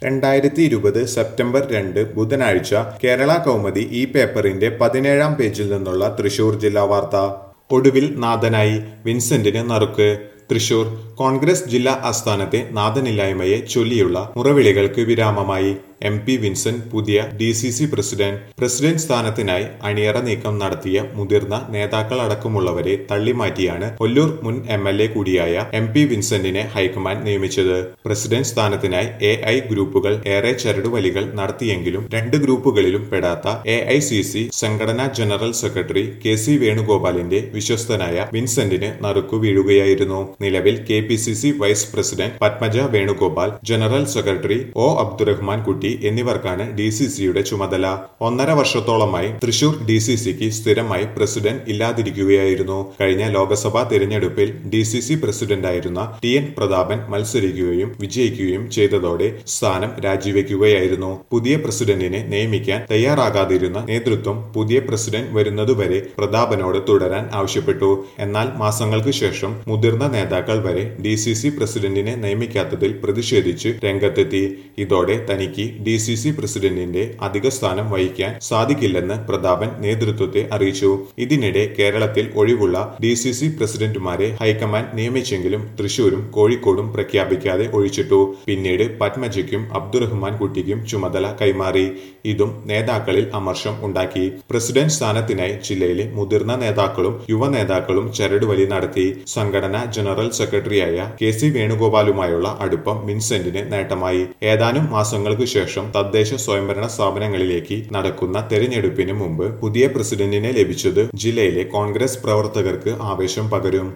രണ്ടായിരത്തി ഇരുപത് സെപ്റ്റംബർ രണ്ട് ബുധനാഴ്ച കേരള കൗമുദി ഈ പേപ്പറിന്റെ പതിനേഴാം പേജിൽ നിന്നുള്ള തൃശൂർ ജില്ലാ വാർത്ത ഒടുവിൽ നാഥനായി വിൻസെന്റിന് നറുക്ക് തൃശൂർ കോൺഗ്രസ് ജില്ലാ ആസ്ഥാനത്തെ നാഥനില്ലായ്മയെ ചൊല്ലിയുള്ള മുറവിളികൾക്ക് വിരാമമായി എം പി വിൻസെന്റ് പുതിയ D C C president president സ്ഥാനത്തിനായി അണിയറ നീക്കം നടത്തിയ മുതിർന്ന നേതാക്കളടക്കമുള്ളവരെ തള്ളിമാറ്റിയാണ് ഒല്ലൂർ മുൻ എം എൽ എ കൂടിയായ എം പി വിൻസെന്റിനെ ഹൈക്കമാൻഡ് നിയമിച്ചത് പ്രസിഡന്റ് സ്ഥാനത്തിനായി എ ഐ ഗ്രൂപ്പുകൾ ഏറെ ചരടുവലികൾ നടത്തിയെങ്കിലും രണ്ട് ഗ്രൂപ്പുകളിലും പെടാത്ത എ ഐ സി സി സംഘടനാ ജനറൽ സെക്രട്ടറി കെ സി വേണുഗോപാലിന്റെ വിശ്വസ്തനായ വിൻസെന്റിന് നറുക്കു വീഴുകയായിരുന്നു നിലവിൽ K P C C vice president Padmaja Venugopal general secretary O Abdurahman Kutty എന്നിവർക്കാണ് ഡി സി സിയുടെ ചുമതല ഒന്നര വർഷത്തോളമായി തൃശൂർ ഡി സി സിക്ക് സ്ഥിരമായി പ്രസിഡന്റ് ഇല്ലാതിരിക്കുകയായിരുന്നു കഴിഞ്ഞ ലോക്സഭാ തിരഞ്ഞെടുപ്പിൽ ഡി സി സി പ്രസിഡന്റായിരുന്ന ടി എൻ പ്രതാപൻ മത്സരിക്കുകയും വിജയിക്കുകയും ചെയ്തതോടെ സ്ഥാനം രാജിവെക്കുകയായിരുന്നു പുതിയ പ്രസിഡന്റിനെ നിയമിക്കാൻ തയ്യാറാകാതിരുന്ന നേതൃത്വം പുതിയ പ്രസിഡന്റ് വരുന്നതുവരെ പ്രതാപനോട് തുടരാൻ ആവശ്യപ്പെട്ടു എന്നാൽ മാസങ്ങൾക്ക് ശേഷം മുതിർന്ന നേതാക്കൾ വരെ ഡി സി സി പ്രസിഡന്റിനെ നിയമിക്കാത്തതിൽ പ്രതിഷേധിച്ച് രംഗത്തെത്തി ഇതോടെ തനിക്ക് ഡി സി സി പ്രസിഡന്റിന്റെ അധിക സ്ഥാനം വഹിക്കാൻ സാധിക്കില്ലെന്ന് പ്രതാപൻ നേതൃത്വത്തെ അറിയിച്ചു ഇതിനിടെ കേരളത്തിൽ ഒഴിവുള്ള ഡി സി സി പ്രസിഡന്റുമാരെ ഹൈക്കമാൻഡ് നിയമിച്ചെങ്കിലും തൃശൂരും കോഴിക്കോടും പ്രഖ്യാപിക്കാതെ ഒഴിച്ചിട്ടു പിന്നീട് പത്മജയ്ക്കും അബ്ദുറഹ്മാൻ കുട്ടിക്കും ചുമതല കൈമാറി ഇതും നേതാക്കളിൽ അമർഷം ഉണ്ടാക്കി പ്രസിഡന്റ് സ്ഥാനത്തിനായി ജില്ലയിലെ മുതിർന്ന നേതാക്കളും യുവ നേതാക്കളും ചരടുവലി നടത്തി സംഘടനാ ജനറൽ സെക്രട്ടറിയായ കെ സി വേണുഗോപാലുമായുള്ള അടുപ്പം വിൻസെന്റിന് നേട്ടമായി ഏതാനും മാസങ്ങൾക്ക് ശേഷം തദ്ദേശ സ്വയംഭരണ സ്ഥാപനങ്ങളിലേക്ക് നടക്കുന്ന തെരഞ്ഞെടുപ്പിന് മുമ്പ് പുതിയ പ്രസിഡന്റിനെ ലഭിച്ചത് ജില്ലയിലെ കോൺഗ്രസ് പ്രവർത്തകർക്ക് ആവേശം പകരും